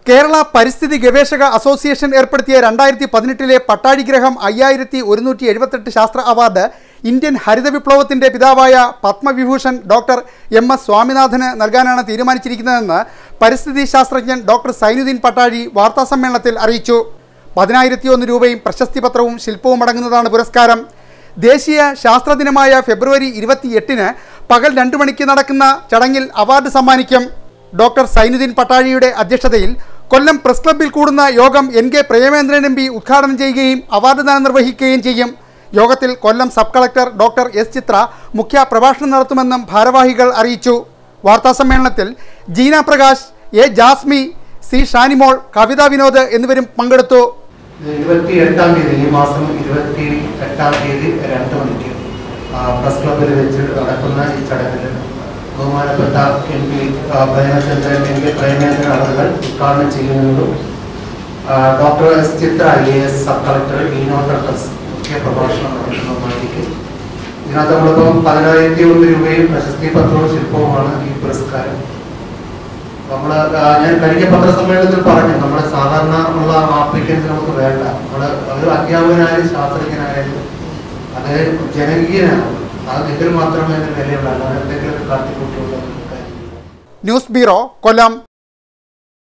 കേരള പരിസ്ഥിതി ഗവേഷക അസോസിയേഷൻ ഏർപ്പെടുത്തിയ രണ്ടായിരത്തി പതിനെട്ടിലെ പട്ടാഴിഗ്രഹം അയ്യായിരത്തി ഒരുന്നൂറ്റി എഴുപത്തെട്ട് ശാസ്ത്ര അവാർഡ് ഇന്ത്യൻ ഹരിത വിപ്ലവത്തിന്റെ പിതാവായ പത്മവിഭൂഷൺ ഡോക്ടർ എം എസ് സ്വാമിനാഥന് നൽകാനാണ് തീരുമാനിച്ചിരിക്കുന്നതെന്ന് പരിസ്ഥിതി ശാസ്ത്രജ്ഞൻ ഡോക്ടർ സൈനുദ്ദീൻ പട്ടാഴി വാർത്താസമ്മേളനത്തിൽ അറിയിച്ചു പതിനായിരത്തി ഒന്ന് രൂപയും പ്രശസ്തി പത്രവും ശില്പവും അടങ്ങുന്നതാണ് പുരസ്കാരം ദേശീയ ശാസ്ത്രദിനമായ ഫെബ്രുവരി ഇരുപത്തിയെട്ടിന് പകൽ രണ്ടു മണിക്ക് നടക്കുന്ന ചടങ്ങിൽ അവാർഡ് സമ്മാനിക്കും ഡോക്ടർ സൈനുദ്ദീൻ പട്ടാഴിയുടെ അധ്യക്ഷതയിൽ കൊല്ലം പ്രസ് ക്ലബ്ബിൽ കൂടുന്ന യോഗം N K Premendran M P ഉദ്ഘാടനം ചെയ്യുകയും അവാർഡ് ദാനം നിർവഹിക്കുകയും ചെയ്യും യോഗത്തിൽ Kollam sub collector doctor S Chitra മുഖ്യ പ്രഭാഷണം നടത്തുമെന്നും ഭാരവാഹികൾ അറിയിച്ചു വാർത്താസമ്മേളനത്തിൽ ജീന പ്രകാശ് എ ജാസ്മി സി ഷാനിമോൾ കവിത വിനോദ് എന്നിവരും പങ്കെടുത്തു ഇരുപത്തി എട്ടാം തീയതി ഈ മാസം ഇരുപത്തി എട്ടാം തീയതി രണ്ട് മണിക്ക് ആ, പ്രസ് ക്ലബിൽ വെച്ച് നടക്കുന്ന ഈ ചടങ്ങിൽ ബഹുമാനപ്പെട്ട M P Premachandran M P Premendran അവர்கள் ഉദ്ഘാടനം ചെയ്യുന്നതും ആ, doctor S Chitra I S sub collector ഈനോ ടട്ടസ് മുഖ്യ പ്രഭാഷണം നടത്തുന്നതുമായിരിക്കും ഇതിനകത്ത് നമ്മളിപ്പം പതിനായിരത്തി ഒന്ന് രൂപയും പ്രശസ്തി പത്രവും ശില്പവുമാണ് ഈ പുരസ്കാരം നമ്മള് ആ, ഞാൻ കഴിഞ്ഞ പത്രസമ്മേളനത്തിൽ പറഞ്ഞു നമ്മുടെ സാധാരണ ഉള്ള ആപ്ലിക്കൻസ് നമുക്ക് വേണ്ട നമ്മള് ഒരു അധ്യാപകനായാലും ശാസ്ത്രജ്ഞനായാലും അത് ജനകീയനാണ് അതെങ്കിൽ മാത്രമേ അതിന് വിലയുള്ളൂ അല്ലാതെ എന്തെങ്കിലും കാട്ടിക്കൂട്ടിയുള്ള കാര്യമില്ല ന്യൂസ് ബ്യൂറോ കൊല്ലം